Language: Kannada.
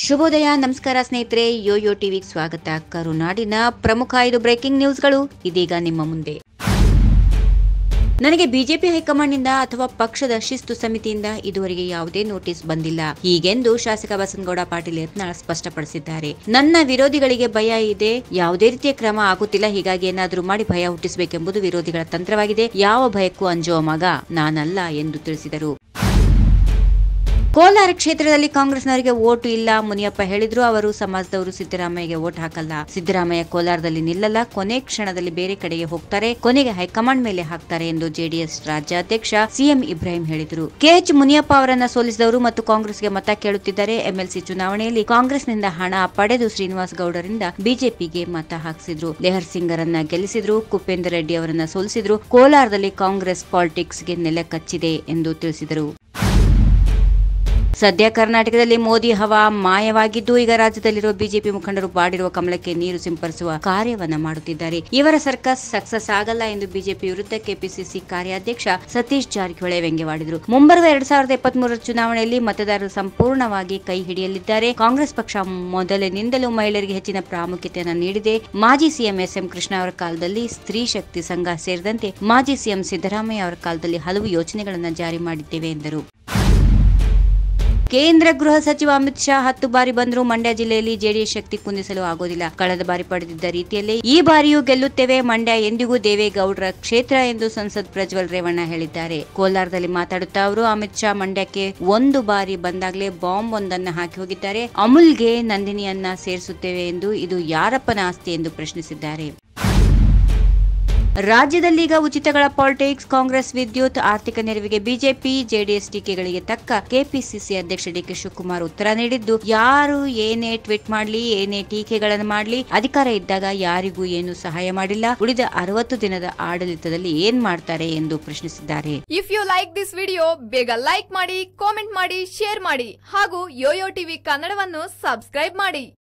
ಶುಭೋದಯ ನಮಸ್ಕಾರ ಸ್ನೇಹಿತರೆ ಯೋಯೋ ಟಿವಿಗೆ ಸ್ವಾಗತ ಕರುನಾಡಿನ ಪ್ರಮುಖ ಐದು ಬ್ರೇಕಿಂಗ್ ನ್ಯೂಸ್ಗಳು ಇದೀಗ ನಿಮ್ಮ ಮುಂದೆ ನನಗೆ ಬಿಜೆಪಿ ಹೈಕಮಾಂಡ್ನಿಂದ ಅಥವಾ ಪಕ್ಷದ ಶಿಸ್ತು ಸಮಿತಿಯಿಂದ ಇದುವರೆಗೆ ಯಾವುದೇ ನೋಟಿಸ್ ಬಂದಿಲ್ಲ ಹೀಗೆಂದು ಶಾಸಕ ಬಸನಗೌಡ ಪಾಟೀಲ್ ಯತ್ನಾಳ್ ಸ್ಪಷ್ಟಪಡಿಸಿದ್ದಾರೆ ನನ್ನ ವಿರೋಧಿಗಳಿಗೆ ಭಯ ಇದೆ ಯಾವುದೇ ರೀತಿಯ ಕ್ರಮ ಆಗುತ್ತಿಲ್ಲ ಹೀಗಾಗಿ ಏನಾದರೂ ಮಾಡಿ ಭಯ ಹುಟ್ಟಿಸಬೇಕೆಂಬುದು ವಿರೋಧಿಗಳ ತಂತ್ರವಾಗಿದೆ ಯಾವ ಭಯಕ್ಕೂ ಅಂಜುವ ಮಗ ನಾನಲ್ಲ ಎಂದು ತಿಳಿಸಿದರು ಕೋಲಾರ ಕ್ಷೇತ್ರದಲ್ಲಿ ಕಾಂಗ್ರೆಸ್ನವರಿಗೆ ಓಟು ಇಲ್ಲ ಮುನಿಯಪ್ಪ ಹೇಳಿದ್ರು ಅವರು ಸಮಾಜದವರು ಸಿದ್ದರಾಮಯ್ಯಗೆ ಓಟ್ ಹಾಕಲ್ಲ ಸಿದ್ದರಾಮಯ್ಯ ಕೋಲಾರದಲ್ಲಿ ನಿಲ್ಲಲ್ಲ ಕೊನೆ ಕ್ಷಣದಲ್ಲಿ ಬೇರೆ ಕಡೆಗೆ ಹೋಗ್ತಾರೆ ಕೊನೆಗೆ ಹೈಕಮಾಂಡ್ ಮೇಲೆ ಹಾಕ್ತಾರೆ ಎಂದು ಜೆಡಿಎಸ್ ರಾಜ್ಯಾಧ್ಯಕ್ಷ ಸಿಎಂ ಇಬ್ರಾಹಿಂ ಹೇಳಿದರು ಕೆಎಚ್ ಮುನಿಯಪ್ಪ ಅವರನ್ನ ಸೋಲಿಸಿದವರು ಮತ್ತು ಕಾಂಗ್ರೆಸ್ಗೆ ಮತ ಕೇಳುತ್ತಿದ್ದಾರೆ ಎಂಎಲ್ಸಿ ಚುನಾವಣೆಯಲ್ಲಿ ಕಾಂಗ್ರೆಸ್ನಿಂದ ಹಣ ಪಡೆದು ಶ್ರೀನಿವಾಸ್ ಗೌಡರಿಂದ ಬಿಜೆಪಿಗೆ ಮತ ಹಾಕಿಸಿದ್ರು ಲೆಹರ್ ಸಿಂಗರನ್ನ ಗೆಲ್ಲಿಸಿದ್ರು ಕುಪೇಂದರ್ ರೆಡ್ಡಿ ಅವರನ್ನ ಸೋಲಿಸಿದ್ರು ಕೋಲಾರದಲ್ಲಿ ಕಾಂಗ್ರೆಸ್ ಪಾಲಿಟಿಕ್ಸ್ಗೆ ನೆಲೆ ಕಚ್ಚಿದೆ ಎಂದು ತಿಳಿಸಿದರು ಸದ್ಯ ಕರ್ನಾಟಕದಲ್ಲಿ ಮೋದಿ ಹವಾ ಮಾಯವಾಗಿದ್ದು ಈಗ ರಾಜ್ಯದಲ್ಲಿರುವ ಬಿಜೆಪಿ ಮುಖಂಡರು ಬಾಡಿರುವ ಕಮಲಕ್ಕೆ ನೀರು ಸಿಂಪಡಿಸುವ ಕಾರ್ಯವನ್ನ ಮಾಡುತ್ತಿದ್ದಾರೆ ಇವರ ಸರ್ಕಸ್ ಸಕ್ಸಸ್ ಆಗಲ್ಲ ಎಂದು ಬಿಜೆಪಿ ವಿರುದ್ಧ ಕೆಪಿಸಿಸಿ ಕಾರ್ಯಾಧ್ಯಕ್ಷ ಸತೀಶ್ ಜಾರಕಿಹೊಳಿ ವ್ಯಂಗ್ಯವಾಡಿದರು ಮುಂಬರುವ ಎರಡ್ ಸಾವಿರದ ಇಪ್ಪತ್ತ್ ಮೂರರ ಚುನಾವಣೆಯಲ್ಲಿ ಮತದಾರರು ಸಂಪೂರ್ಣವಾಗಿ ಕೈ ಹಿಡಿಯಲಿದ್ದಾರೆ ಕಾಂಗ್ರೆಸ್ ಪಕ್ಷ ಮೊದಲಿನಿಂದಲೂ ಮಹಿಳೆಯರಿಗೆ ಹೆಚ್ಚಿನ ಪ್ರಾಮುಖ್ಯತೆಯನ್ನು ನೀಡಿದೆ ಮಾಜಿ ಸಿಎಂ ಎಸ್ ಎಂ ಕೃಷ್ಣ ಅವರ ಕಾಲದಲ್ಲಿ ಸ್ತ್ರೀ ಶಕ್ತಿ ಸಂಘ ಸೇರಿದಂತೆ ಮಾಜಿ ಸಿಎಂ ಸಿದ್ದರಾಮಯ್ಯ ಅವರ ಕಾಲದಲ್ಲಿ ಹಲವು ಯೋಜನೆಗಳನ್ನು ಜಾರಿ ಮಾಡಿದ್ದೇವೆ ಎಂದರು ಕೇಂದ್ರ ಗೃಹ ಸಚಿವ ಅಮಿತ್ ಶಾ ಹತ್ತು ಬಾರಿ ಬಂದರೂ ಮಂಡ್ಯ ಜಿಲ್ಲೆಯಲ್ಲಿ ಜೆಡಿಎಸ್ ಶಕ್ತಿ ಕುಂದಿಸಲು ಆಗೋದಿಲ್ಲ ಕಳೆದ ಬಾರಿ ಪಡೆದಿದ್ದ ರೀತಿಯಲ್ಲಿ ಈ ಬಾರಿಯೂ ಗೆಲ್ಲುತ್ತೇವೆ ಮಂಡ್ಯ ಎಂದಿಗೂ ದೇವೇಗೌಡರ ಕ್ಷೇತ್ರ ಎಂದು ಸಂಸದ್ ಪ್ರಜ್ವಲ್ ರೇವಣ್ಣ ಹೇಳಿದ್ದಾರೆ ಕೋಲಾರದಲ್ಲಿ ಮಾತಾಡುತ್ತಾ ಅವರು ಅಮಿತ್ ಶಾ ಮಂಡ್ಯಕ್ಕೆ ಒಂದು ಬಾರಿ ಬಂದಾಗಲೇ ಬಾಂಬ್ ಒಂದನ್ನ ಹಾಕಿ ಹೋಗಿದ್ದಾರೆ ಅಮುಲ್ಗೆ ನಂದಿನಿಯನ್ನ ಸೇರಿಸುತ್ತೇವೆ ಎಂದು ಇದು ಯಾರಪ್ಪನ ಆಸ್ತಿ ಎಂದು ಪ್ರಶ್ನಿಸಿದ್ದಾರೆ ರಾಜ್ಯದಲ್ಲೀಗ ಉಚಿತಗಳ ಪಾಲಿಟಿಕ್ಸ್ ಕಾಂಗ್ರೆಸ್ ವಿದ್ಯುತ್ ಆರ್ಥಿಕ ನೆರವಿಗೆ ಬಿಜೆಪಿ ಜೆಡಿಎಸ್ ಟೀಕೆಗಳಿಗೆ ತಕ್ಕ ಕೆಪಿಸಿಸಿ ಅಧ್ಯಕ್ಷ ಡಿಕೆ ಶಿವಕುಮಾರ್ ಉತ್ತರ ನೀಡಿದ್ದು ಯಾರು ಏನೇ ಟ್ವೀಟ್ ಮಾಡಲಿ ಏನೇ ಟೀಕೆಗಳನ್ನು ಮಾಡಲಿ ಅಧಿಕಾರ ಇದ್ದಾಗ ಯಾರಿಗೂ ಏನು ಸಹಾಯ ಮಾಡಿಲ್ಲ ಉಳಿದ ಅರವತ್ತು ದಿನದ ಆಡಳಿತದಲ್ಲಿ ಏನ್ ಮಾಡ್ತಾರೆ ಎಂದು ಪ್ರಶ್ನಿಸಿದ್ದಾರೆ if you like this video ಬೇಗ ಲೈಕ್ ಮಾಡಿ ಕಾಮೆಂಟ್ ಮಾಡಿ ಶೇರ್ ಮಾಡಿ ಹಾಗೂ ಯೋಯೋ ಟಿವಿ ಕನ್ನಡವನ್ನು ಸಬ್ಸ್ಕ್ರೈಬ್ ಮಾಡಿ